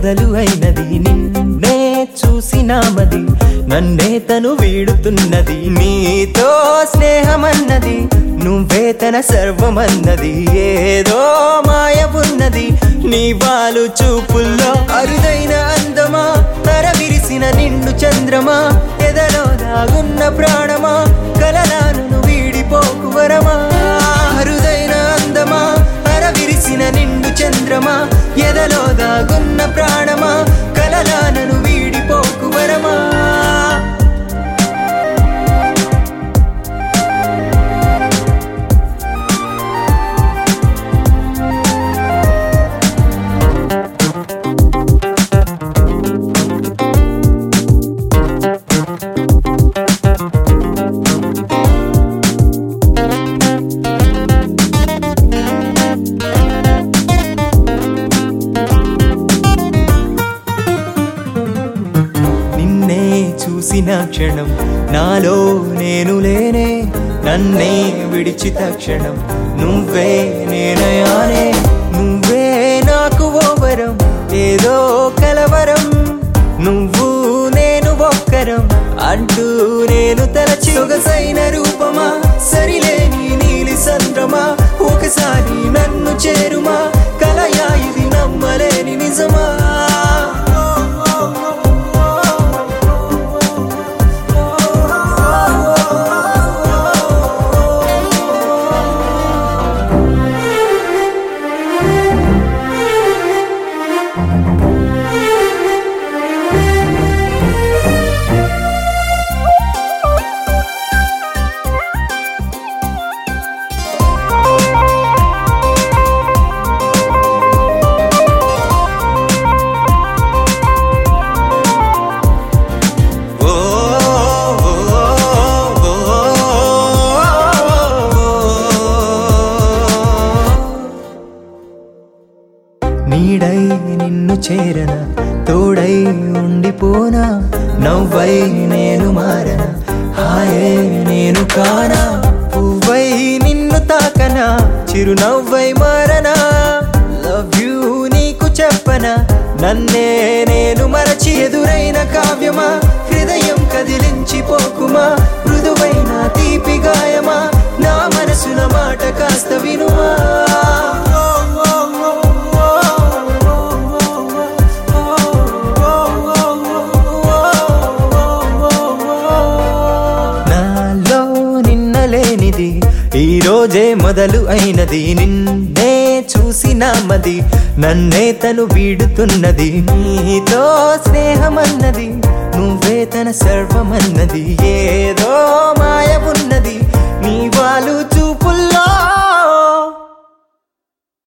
మొదలు అయినది నిన్నే చూసినామది నన్నే తను వీడుతున్నది నీతో స్నేహమన్నది నువ్వే తన సర్వమన్నది ఏదో మాయ ఉన్నది నీ వాలు చూపుల్లో అరుదైన అందమా తర విరిసిన నిండు చంద్రమా ఎదలో దాగున్న ప్రాణమా కలలాను వీడిపోకు వరమా అరుదైన అందమా అర విరిసిన నిండు చంద్రమా ఎదలో దాగున్న ప్రాణమా కలలానను వీడిపోకు వరమా నిన్నే చూసిన క్షణం నాలో నేను లేనే నన్నే విడిచిత క్షణం నువ్వే నేనయానే నువ్వే నాకు ఓ వరం ఏదో కలవరం నువ్వు నేను ఒక్కరం అంటూ నేను తలచి సొగసైన రూపమా సరిలేని నీలి సంద్రమా ఒకసారి నన్ను చేరుమా కలయా ఇది నమ్మలేని నిజమా ఓ నీడై నిన్ను చేరన తోడై ఉండిపోనా నవ్వై నేను మారన హాయే నేను కానా పువ్వై నిన్ను తాకనా చిరునవ్వై మారనా లవ్ యూ నీకు చెప్పనా నన్నే నేను మరచి ఎదురైన కావ్యమా హృదయం కదిలించి పోకుమా మృదువైన తీపి గాయమా నా మనసున మాట కాస్త వినుమా నాలో నిన్నలేనిది ఈ రోజే మొదలు అయినది నిన్నే చూసినామది నన్నే తను వీడుతున్నది నీతో స్నేహమన్నది నువ్వే తన సర్వమన్నది ఏదో మాయ ఉన్నది నీ వాళ్ళు చూపుల్లో